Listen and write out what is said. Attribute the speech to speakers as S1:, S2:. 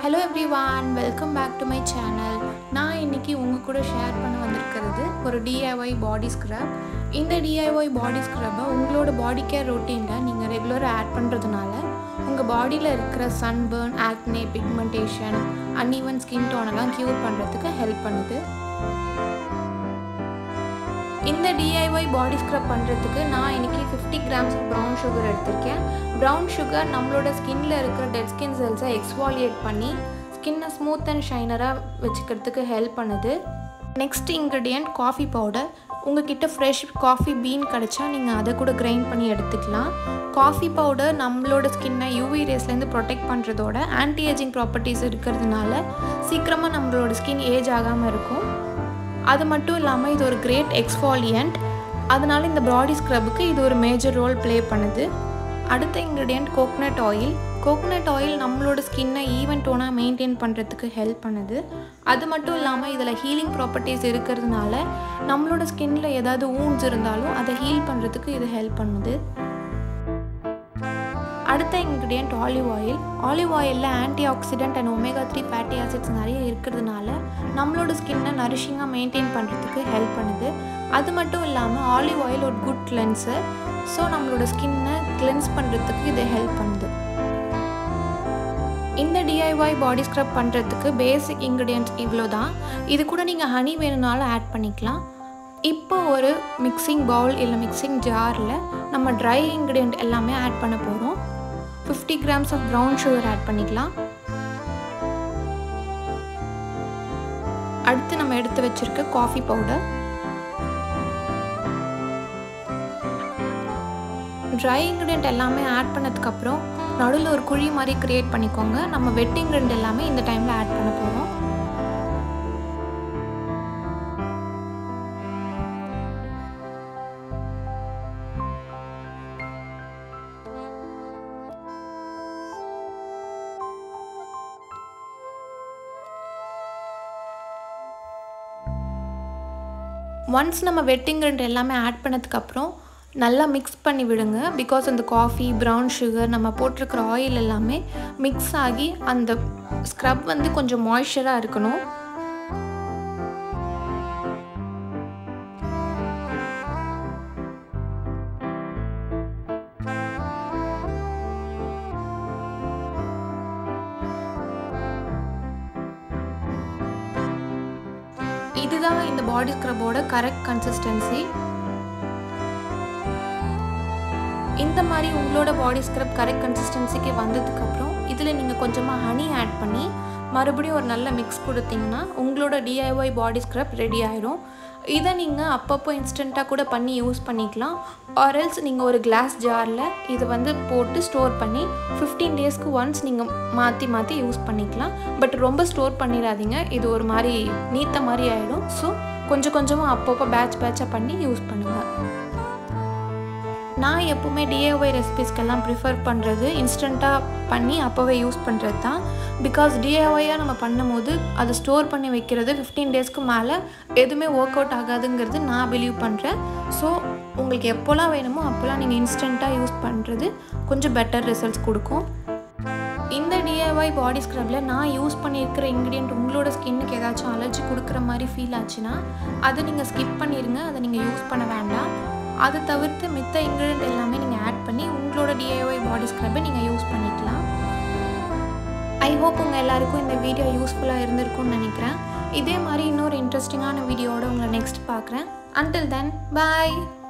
S1: hello everyone welcome back to my channel நான் இன்னைக்கு உங்கள் கூட ஷேர் பண்ண வந்திருக்கிறது ஒரு டிஐஒய் பாடி ஸ்க்ரப் இந்த டிஐஒய் பாடி ஸ்க்ரப்பை உங்களோட பாடி கேர் ரொட்டீனில் நீங்கள் ரெகுலராக ஆட் பண்ணுறதுனால உங்கள் பாடியில் இருக்கிற sunburn acne pigmentation uneven skin டோனெல்லாம் க்யூர் பண்ணுறதுக்கு ஹெல்ப் பண்ணுது இந்த டிஐஒய் பாடி ஸ்க்ரப் பண்ணுறதுக்கு நான் இன்றைக்கி ஃபிஃப்டி கிராம்ஸ் ப்ரௌன் சுகர் எடுத்திருக்கேன் ப்ரௌன் சுகர் நம்மளோட ஸ்கின்ல இருக்கிற டெட் ஸ்கின் செல்ஸை எக்ஸ்வாலியேட் பண்ணி ஸ்கின்னை ஸ்மூத் அண்ட் ஷைனராக வச்சுக்கிறதுக்கு ஹெல்ப் பண்ணுது நெக்ஸ்ட் இன்க்ரீடியண்ட் காஃபி பவுடர் உங்ககிட்ட ஃப்ரெஷ் காஃபி பீன் கிடச்சா நீங்கள் அதை கூட கிரைண்ட் பண்ணி எடுத்துக்கலாம் காஃபி பவுடர் நம்மளோட ஸ்கின்னை யூவி ரேஸ்லேருந்து ப்ரொடெக்ட் பண்ணுறதோட ஆன்டி ஏஜிங் ப்ராப்பர்ட்டிஸ் இருக்கிறதுனால சீக்கிரமாக நம்மளோட ஸ்கின் ஏஜ் ஆகாமல் இருக்கும் அது மட்டும் இல்லாமல் இது ஒரு கிரேட் எக்ஸ்ஃபாலியன்ட் அதனால இந்த பாடி ஸ்க்ரப்புக்கு இது ஒரு மேஜர் ரோல் ப்ளே பண்ணுது அடுத்த ingredient coconut oil coconut oil நம்மளோட ஸ்கின்னை ஈவன் டோனாக மெயின்டைன் பண்ணுறதுக்கு ஹெல்ப் பண்ணுது அது மட்டும் இல்லாமல் இதில் ஹீலிங் ப்ராப்பர்ட்டிஸ் இருக்கிறதுனால நம்மளோட ஸ்கின்ல ஏதாவது ஊன்ஸ் இருந்தாலும் அதை ஹீல் பண்ணுறதுக்கு இது ஹெல்ப் பண்ணுது அடுத்த இன்க்ரீடியண்ட் ஆலிவ் ஆயில் ஆலிவ் ஆயிலில் antioxidant and omega three fatty acids நிறைய இருக்கிறதுனால நம்மளோட ஸ்கின்னை நரிஷிங்காக மெயின்டைன் பண்ணுறதுக்கு ஹெல்ப் பண்ணுது அது மட்டும் இல்லாமல் ஆலிவ் ஆயில் ஒரு குட் கிளென்சர் ஸோ நம்மளோட ஸ்கின்னை கிளென்ஸ் பண்ணுறதுக்கு இது ஹெல்ப் பண்ணுது இந்த டிஐஒய் பாடி ஸ்க்ரப் பண்ணுறதுக்கு பேசிக் இன்க்ரீடியன்ட்ஸ் இவ்வளோ தான் இது கூட நீங்கள் ஹனி வேணும்னாலும் ஆட் பண்ணிக்கலாம் இப்போ ஒரு மிக்சிங் பவுல் இல்லை மிக்சிங் ஜாரில் நம்ம ட்ரை இன்க்ரீடியண்ட் எல்லாமே ஆட் பண்ண போகிறோம் fifty grams of brown sugar add பண்ணிக்கலாம் அடுத்து நம்ம எடுத்து வச்சிருக்க காஃபி பவுடர் ட்ரை இன்க்ரீடியன்ட் எல்லாமே ஆட் பண்ணதுக்கப்புறம் நடுவில் ஒரு குழி மாதிரி க்ரியேட் பண்ணிக்கோங்க நம்ம வெட் இன்க்ரீடியன்ட் எல்லாமே இந்த டைமில் ஆட் பண்ண போகிறோம் ஒன்ஸ் நம்ம வெட்டிங் ரெண்டு எல்லாமே ஆட் பண்ணதுக்கப்புறம் நல்லா மிக்ஸ் பண்ணி விடுங்க பிகாஸ் அந்த காஃபி ப்ரௌன் சுகர் நம்ம போட்டிருக்கிற ஆயில் எல்லாமே மிக்ஸ் ஆகி அந்த ஸ்க்ரப் வந்து கொஞ்சம் மாய்ஸ்சராக இருக்கணும் இதுதான் இந்த பாடி ஸ்க்ரப்போட கரெக்ட் கன்சிஸ்டன்சி இந்த மாதிரி உங்களோட பாடி ஸ்க்ரப் கரெக்ட் கன்சிஸ்டன்சிக்கு வந்ததுக்கப்புறம் இதில் நீங்கள் கொஞ்சமாக ஹனி ஆட் பண்ணி மறுபடியும் ஒரு நல்ல மிக்ஸ் கொடுத்தீங்கன்னா உங்களோட டிஐஒய் பாடி ஸ்க்ரப் ரெடி ஆயிடும் இதை நீங்கள் அப்பப்போ இன்ஸ்டண்ட்டாக கூட பண்ணி யூஸ் பண்ணிக்கலாம் ஆர்எல்ஸ் நீங்கள் ஒரு கிளாஸ் ஜாரில் இதை வந்து போட்டு ஸ்டோர் பண்ணி ஃபிஃப்டீன் டேஸ்க்கு ஒன்ஸ் நீங்கள் மாற்றி மாற்றி யூஸ் பண்ணிக்கலாம் பட் ரொம்ப ஸ்டோர் பண்ணிடாதீங்க இது ஒரு மாதிரி நீத்த மாதிரி ஆகிடும் ஸோ கொஞ்சம் கொஞ்சமாக அப்பப்போ பேட்ச் பேட்சாக பண்ணி யூஸ் பண்ணுங்கள் நான் எப்போவுமே டிஏஒய் ரெசிபிஸ்க்கெல்லாம் ப்ரிஃபர் பண்ணுறது இன்ஸ்டண்ட்டாக பண்ணி அப்போவே யூஸ் பண்ணுறது தான் பிகாஸ் டிஏஒயாக நம்ம பண்ணும்போது அதை ஸ்டோர் பண்ணி வைக்கிறது ஃபிஃப்டீன் டேஸ்க்கு மேலே எதுவுமே ஒர்க் அவுட் ஆகாதுங்கிறது நான் பிலீவ் பண்ணுறேன் ஸோ உங்களுக்கு எப்போல்லாம் வேணுமோ அப்போல்லாம் நீங்கள் இன்ஸ்டண்ட்டாக யூஸ் பண்ணுறது கொஞ்சம் பெட்டர் ரிசல்ட்ஸ் கொடுக்கும் இந்த டிஐஒய் பாடி ஸ்க்ரப்பில் நான் யூஸ் பண்ணியிருக்கிற இன்க்ரீடியன்ட் உங்களோட ஸ்கின்னுக்கு ஏதாச்சும் அலர்ஜி கொடுக்குற மாதிரி ஃபீல் ஆச்சுன்னா அதை நீங்கள் ஸ்கிப் பண்ணிடுங்க அதை நீங்கள் யூஸ் பண்ண வேண்டாம் அதை தவிர்த்து மித்த இன்க்ரீடியன்ட் எல்லாமே நீங்கள் ஆட் பண்ணி உங்களோட டிஐஒய் பாடி ஸ்க்ரப்பை நீங்கள் யூஸ் பண்ணிக்கலாம் ஐ ஹோப் உங்கள் எல்லாருக்கும் இந்த வீடியோ யூஸ்ஃபுல்லாக இருந்திருக்கும்னு நினைக்கிறேன் இதே மாதிரி இன்னொரு இன்ட்ரெஸ்டிங்கான வீடியோவோட உங்களை நெக்ஸ்ட் பார்க்குறேன் அன்டில் தென் பாய்